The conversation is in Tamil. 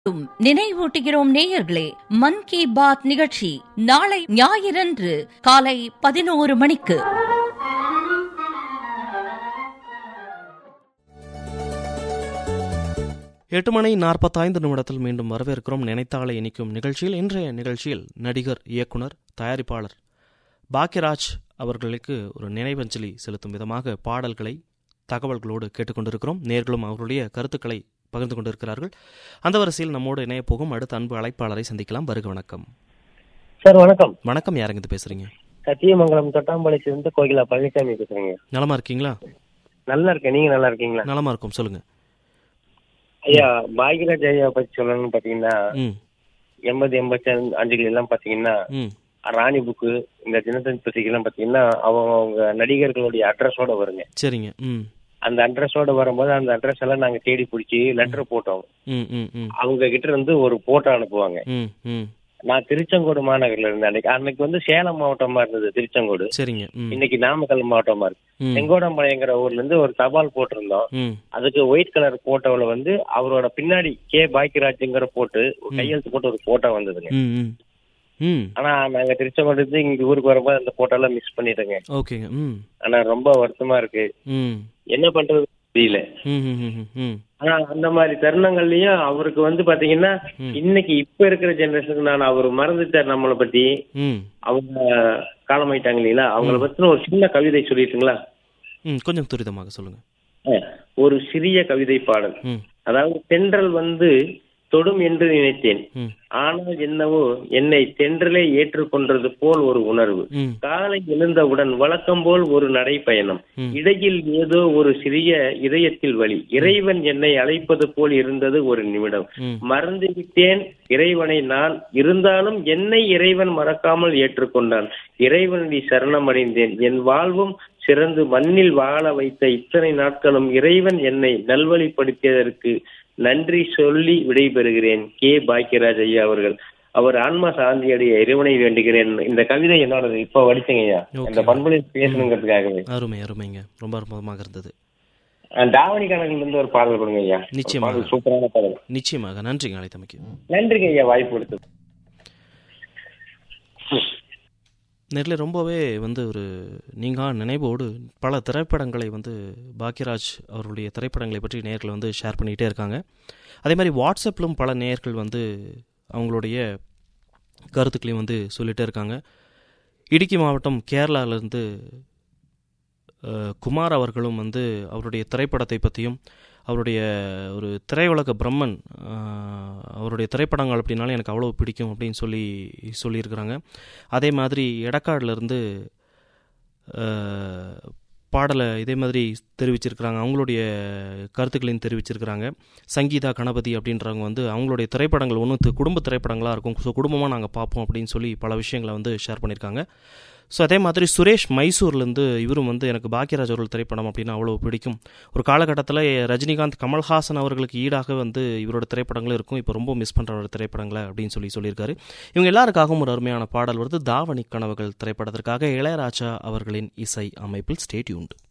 மீண்டும் நினைவூட்டுகிறோம் நேயர்களே மன் கி பாத் நிகழ்ச்சி நாளை ஞாயிறன்று காலை பதினோரு மணிக்கு எட்டு மணி நாற்பத்தைந்து நிமிடத்தில் மீண்டும் வரவேற்கிறோம் நினைத்தாலே இனிக்கும் நிகழ்ச்சியில் இன்றைய நிகழ்ச்சியில் நடிகர் இயக்குனர் தயாரிப்பாளர் பாக்யராஜ் அவர்களுக்கு ஒரு நினைவஞ்சலி செலுத்தும் விதமாக பாடல்களை தகவல்களோடு கேட்டுக்கொண்டிருக்கிறோம் நேர்களும் அவருடைய கருத்துக்களை பகிர்ந்து கொண்டிருக்கிறார்கள் அந்த வரிசையில் நம்மோடு இணைய போகும் அடுத்த அன்பு அழைப்பாளரை சந்திக்கலாம் வருக வணக்கம் சார் வணக்கம் வணக்கம் யாருங்க இது பேசுறீங்க சத்தியமங்கலம் தொட்டாம்பாளையத்திலிருந்து கோகிலா பழனிசாமி பேசுறீங்க நலமா இருக்கீங்களா நல்லா இருக்கேன் நீங்க நல்லா இருக்கீங்களா நலமா இருக்கும் சொல்லுங்க ஐயா பாக்யராஜ் ஐயா பத்தி சொல்லணும்னு பாத்தீங்கன்னா ம் எண்பது எண்பத்தி அஞ்சுகள் எல்லாம் பாத்தீங்கன்னா ம் ராணி புக்கு இந்த தினத்தந்தி பத்திரிகை எல்லாம் பாத்தீங்கன்னா அவங்க அவங்க நடிகர்களுடைய அட்ரஸோட வருங்க சரிங்க ம் அந்த அட்ரஸோட வரும்போது அந்த அட்ரஸ் எல்லாம் நாங்க தேடி பிடிச்சி லெட்டர் போட்டோம் ம் ம் ம் அவங்க கிட்ட இருந்து ஒரு போட்டோ அனுப்புவாங்க ம் ம் நான் திருச்செங்கோடு மாநகர்ல இருந்தேன் அன்னைக்கு அன்னைக்கு வந்து சேலம் மாவட்டமா இருந்தது திருச்செங்கோடு சரிங்க ம் இன்னைக்கு நாமக்கல் மாவட்டமா இருக்கு ம் செங்கோடம்பாளையங்கிற ஊர்ல இருந்து ஒரு தபால் போட்டிருந்தோம் ம் அதுக்கு ஒயிட் கலர் போட்டோல வந்து அவரோட பின்னாடி கே பாக்கியராஜுங்கிற போட்டு ஒரு கையெழுத்து போட்டு ஒரு போட்டோ வந்ததுங்க ம் ம் ம் ஆனா நாங்க திருச்செங்கோடு இருந்து இங்க ஊருக்கு வரும்போது அந்த போட்டோ எல்லாம் மிஸ் பண்ணிட்டோங்க ஓகேங்க ம் ஆனா ரொம்ப வருத்தமா இருக்கு ம் என்ன பண்றது தெரியல ம் ம் ம் ம் ஆனா அந்த மாதிரி தருணங்கள்லயும் அவருக்கு வந்து பாத்தீங்கன்னா ம். இன்னைக்கு இப்ப இருக்கிற ஜெனரேஷனுக்கு நான் அவர் மறந்துட்டார் நம்மளை பத்தி ம் அவங்க காலமாயிட்டாங்க இல்லைங்களா அவங்கள பத்தின ஒரு சின்ன கவிதை சொல்லிட்டுங்களா ம் கொஞ்சம் துரிதமாக சொல்லுங்க அஹ், ஒரு சிறிய கவிதை பாடல் ம் அதாவது தென்றல் வந்து தொடும் என்று நினைத்தேன் ம் ஆனால் என்னவோ என்னை தென்றலே ஏற்றுக்கொண்டது போல் ஒரு உணர்வு ம் காலை எழுந்தவுடன் வழக்கம் போல் ஒரு நடைப்பயணம் ம். இடையில் ஏதோ ஒரு சிறிய இதயத்தில் வலி இறைவன் என்னை அழைப்பது போல் இருந்தது ஒரு நிமிடம் ம் மறந்துவிட்டேன் இறைவனை நான் இருந்தாலும் என்னை இறைவன் மறக்காமல் ஏற்றுக்கொண்டான் இறைவனடி சரணமடைந்தேன் என் வாழ்வும் சிறந்து மண்ணில் வாழ வைத்த இத்தனை நாட்களும் இறைவன் என்னை நல்வழிப்படுத்தியதற்கு நன்றி சொல்லி விடைபெறுகிறேன் கே பாக்கியராஜ் ஐயா அவர்கள் அவர் ஆன்மா சாந்தியடைய இறைவனை வேண்டுகிறேன் இந்த கவிதை என்னோடது இப்ப வடிச்சங்க ஐயா Okay. இந்த பண்புகளில் பேசணுங்கிறதுக்காகவே அருமை அருமைங்க ரொம்ப அற்புதமாக இருந்தது அஹ் தாவணி கணக்குல இருந்து ஒரு பாடல் கொடுங்க ஐயா ஒரு நிச்சயமாக. பாடல் சூப்பரான பாடல் நிச்சயமாக நன்றிங்க அழைத்தமைக்கு நன்றிங்க ஐயா வாய்ப்பு கொடுத்தது நேரில் ரொம்பவே வந்து ஒரு நீங்கா நினைவோடு பல திரைப்படங்களை வந்து பாக்யராஜ் அவருடைய திரைப்படங்களை பற்றி நேர்கள் வந்து ஷேர் பண்ணிக்கிட்டே இருக்காங்க அதே மாதிரி வாட்ஸ்அப்பிலும் பல நேர்கள் வந்து அவங்களுடைய கருத்துக்களையும் வந்து சொல்லிகிட்டே இருக்காங்க இடுக்கி மாவட்டம் கேரளாவிலேருந்து குமார் அவர்களும் வந்து அவருடைய திரைப்படத்தை பற்றியும் அவருடைய ஒரு திரையுலக பிரம்மன் அஹ், அவருடைய திரைப்படங்கள் அப்படின்னாலும் எனக்கு அவ்வளோ பிடிக்கும் அப்படின்னு சொல்லி சொல்லியிருக்கிறாங்க அதே மாதிரி எடக்காடுலேருந்து பாடலை இதே மாதிரி தெரிவிச்சிருக்கிறாங்க அவங்களுடைய கருத்துக்களையும் தெரிவிச்சிருக்கிறாங்க சங்கீதா கணபதி அப்படின்றவங்க வந்து அவங்களுடைய திரைப்படங்கள் ஒன்றும் குடும்ப திரைப்படங்களாக இருக்கும் ஸோ குடும்பமாக நாங்கள் பார்ப்போம் அப்படின்னு சொல்லி பல விஷயங்களை வந்து ஷேர் பண்ணியிருக்காங்க ஸோ அதே மாதிரி சுரேஷ் மைசூர்லேருந்து இவரும் வந்து எனக்கு பாக்யராஜ் அவர்கள் திரைப்படம் அப்படின்னா அவ்வளோ பிடிக்கும் ஒரு காலகட்டத்தில் ரஜினிகாந்த் கமல்ஹாசன் அவர்களுக்கு ஈடாக வந்து இவரோட திரைப்படங்களும் இருக்கும் இப்போ ரொம்ப மிஸ் பண்ணுற திரைப்படங்களை அப்படின்னு சொல்லி சொல்லியிருக்காரு இவங்க எல்லாருக்காகவும் ஒரு அருமையான பாடல் வருது தாவணி கனவுகள் திரைப்படத்திற்காக இளையராஜா அவர்களின் இசை அமைப்பில் ஸ்டேட்யூண்ட்